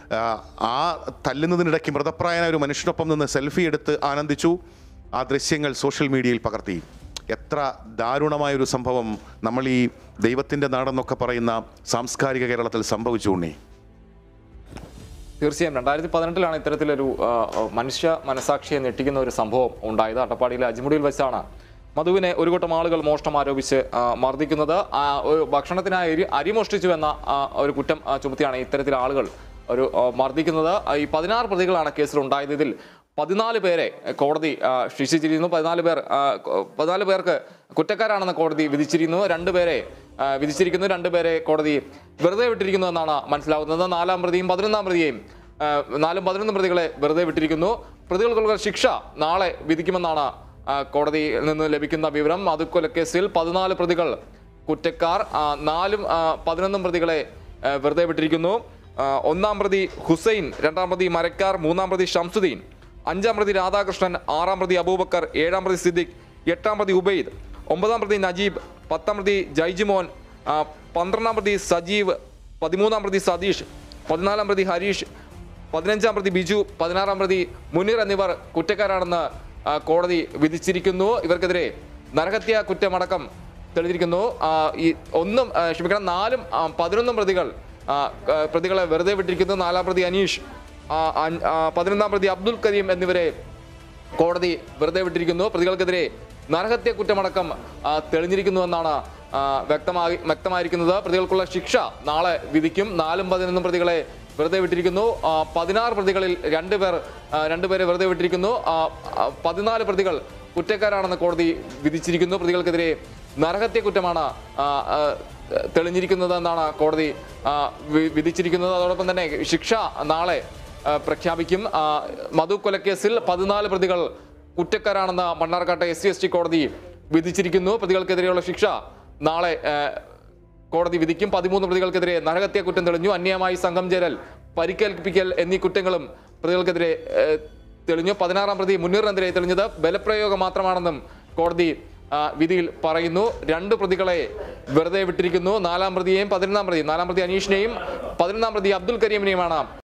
ആ, ആ തല്ലുന്നതിനിടയ്ക്ക് മൃതപ്രായനായ ഒരു മനുഷ്യനൊപ്പം നിന്ന് സെൽഫി എടുത്ത് ആനന്ദിച്ചു ആ ദൃശ്യങ്ങൾ സോഷ്യൽ മീഡിയയിൽ പകർത്തി എത്ര ദാരുണമായൊരു സംഭവം നമ്മൾ ഈ ദൈവത്തിൻ്റെ നാടെന്നൊക്കെ പറയുന്ന സാംസ്കാരിക കേരളത്തിൽ സംഭവിച്ചു ഉണ്ണി തീർച്ചയായും രണ്ടായിരത്തി പതിനെട്ടിലാണ് ഇത്തരത്തിലൊരു ആ, മനുഷ്യ മനസാക്ഷിയെ ഞെട്ടിക്കുന്ന ഒരു സംഭവം ഉണ്ടായത് അട്ടപ്പാടിയിലെ അജിമുടിയിൽ വെച്ചാണ് മധുവിനെ ഒരു കൂട്ടം ആളുകൾ മോഷണം ആരോപിച്ച് ആ, മർദ്ദിക്കുന്നത് ആ, ഒരു ഭക്ഷണത്തിനായി അരി അരി മോഷ്ടിച്ചു എന്ന ആ, ഒരു കുറ്റം ആ, ചുമത്തിയാണ് ഇത്തരത്തിൽ ആളുകൾ ഒരു ആ, മർദ്ദിക്കുന്നത് ആ, ഈ പതിനാറ് പ്രതികളാണ് കേസിൽ ഉണ്ടായത് ഇതിൽ പതിനാല് പേരെ കോടതി ആ, ശിക്ഷിച്ചിരിക്കുന്നു പതിനാല് പേർ ആ, കൊ- പതിനാല് പേർക്ക് കുറ്റക്കാരാണെന്ന് കോടതി വിധിച്ചിരിക്കുന്നു രണ്ടുപേരെ ആ, വിധിച്ചിരിക്കുന്നു രണ്ടുപേരെ കോടതി വെറുതെ വിട്ടിരിക്കുന്നു എന്നാണ് മനസ്സിലാവുന്നത് നാലാം പ്രതിയും പതിനൊന്നാം പ്രതിയെയും ആ, നാലും പതിനൊന്നും പ്രതികളെ വെറുതെ വിട്ടിരിക്കുന്നു പ്രതികൾക്കുള്ള ശിക്ഷ നാളെ വിധിക്കുമെന്നാണ് ആ, കോടതിയിൽ നിന്ന് ലഭിക്കുന്ന വിവരം മധുക്കൊലക്കേസിൽ പതിനാല് പ്രതികൾ കുറ്റക്കാർ ആ, നാലും ആ, പതിനൊന്നും പ്രതികളെ ആ, വെറുതെ വിട്ടിരിക്കുന്നു ആ, ഒന്നാം പ്രതി ഹുസൈൻ രണ്ടാം പ്രതി മരക്കാർ മൂന്നാം പ്രതി ഷംസുദ്ദീൻ അഞ്ചാം പ്രതി രാധാകൃഷ്ണൻ ആറാം പ്രതി അബൂബക്കർ ഏഴാം പ്രതി സിദ്ദിഖ് എട്ടാം പ്രതി ഉബൈദ് ഒമ്പതാം പ്രതി നജീബ് പത്താം പ്രതി ജൈജിമോൻ ആ, പന്ത്രണ്ടാം പ്രതി സജീവ് പതിമൂന്നാം പ്രതി സതീഷ് പതിനാലാം പ്രതി ഹരീഷ് പതിനഞ്ചാം പ്രതി ബിജു പതിനാറാം പ്രതി മുനീർ എന്നിവർ കുറ്റക്കാരാണെന്ന് ആ, കോടതി വിധിച്ചിരിക്കുന്നു ഇവർക്കെതിരെ നരഹത്യ കുറ്റമടക്കം തെളിഞ്ഞിരിക്കുന്നു ആ, ഈ ഒന്നും ആ, ക്ഷമിക്കണം നാലും ആ, പതിനൊന്നും പ്രതികൾ ആ, ആ, പ്രതികളെ വെറുതെ വിട്ടിരിക്കുന്നു നാലാം പ്രതി അനീഷ് ആ, അൻ- ആ, പതിനൊന്നാം പ്രതി അബ്ദുൽ കരീം എന്നിവരെ കോടതി വെറുതെ വിട്ടിരിക്കുന്നു പ്രതികൾക്കെതിരെ നരഹത്യ കുറ്റമടക്കം ആ, തെളിഞ്ഞിരിക്കുന്നുവെന്നാണ് ആ, വ്യക്തമായി വ്യക്തമായിരിക്കുന്നത് പ്രതികൾക്കുള്ള ശിക്ഷ നാളെ വിധിക്കും നാലും പതിനൊന്നും പ്രതികളെ വെറുതെ വിട്ടിരിക്കുന്നു ആ, പതിനാറ് പ്രതികളിൽ രണ്ടുപേർ ആ, രണ്ടുപേരെ വെറുതെ വിട്ടിരിക്കുന്നു ആ, ആ, പതിനാല് പ്രതികൾ കുറ്റക്കാരാണെന്ന് കോടതി വിധിച്ചിരിക്കുന്നു പ്രതികൾക്കെതിരെ നരഹത്യ കുറ്റമാണ് ആ, ആ, തെളിഞ്ഞിരിക്കുന്നത് എന്നാണ് കോടതി ആ, വി- വിധിച്ചിരിക്കുന്നത് അതോടൊപ്പം തന്നെ ശിക്ഷ നാളെ ആ, പ്രഖ്യാപിക്കും ആ, മധു കൊലക്കേസിൽ പതിനാല് പ്രതികൾ കുറ്റക്കാരാണെന്ന് മണ്ണാർക്കാട്ടെ എസ് സി എസ് ടി കോടതി വിധിച്ചിരിക്കുന്നു പ്രതികൾക്കെതിരെയുള്ള ശിക്ഷ നാളെ ആ, കോടതി വിധിക്കും പതിമൂന്ന് പ്രതികൾക്കെതിരെ നരഹത്യ കുറ്റം തെളിഞ്ഞു അന്യായമായി സംഘം ചേരൽ പരിക്കേൽപ്പിക്കൽ എന്നീ കുറ്റങ്ങളും പ്രതികൾക്കെതിരെ ആ, തെളിഞ്ഞു പതിനാറാം പ്രതി മുനീറിനെതിരെ തെളിഞ്ഞത് ബലപ്രയോഗം മാത്രമാണെന്നും കോടതി ആ, വിധിയിൽ പറയുന്നു രണ്ട് പ്രതികളെ വെറുതെ വിട്ടിരിക്കുന്നു നാലാം പ്രതിയെയും പതിനൊന്നാം പ്രതി നാലാം പ്രതി അനീഷിനെയും പതിനൊന്നാം പ്രതി അബ്ദുൽ കരീമിനെയുമാണ്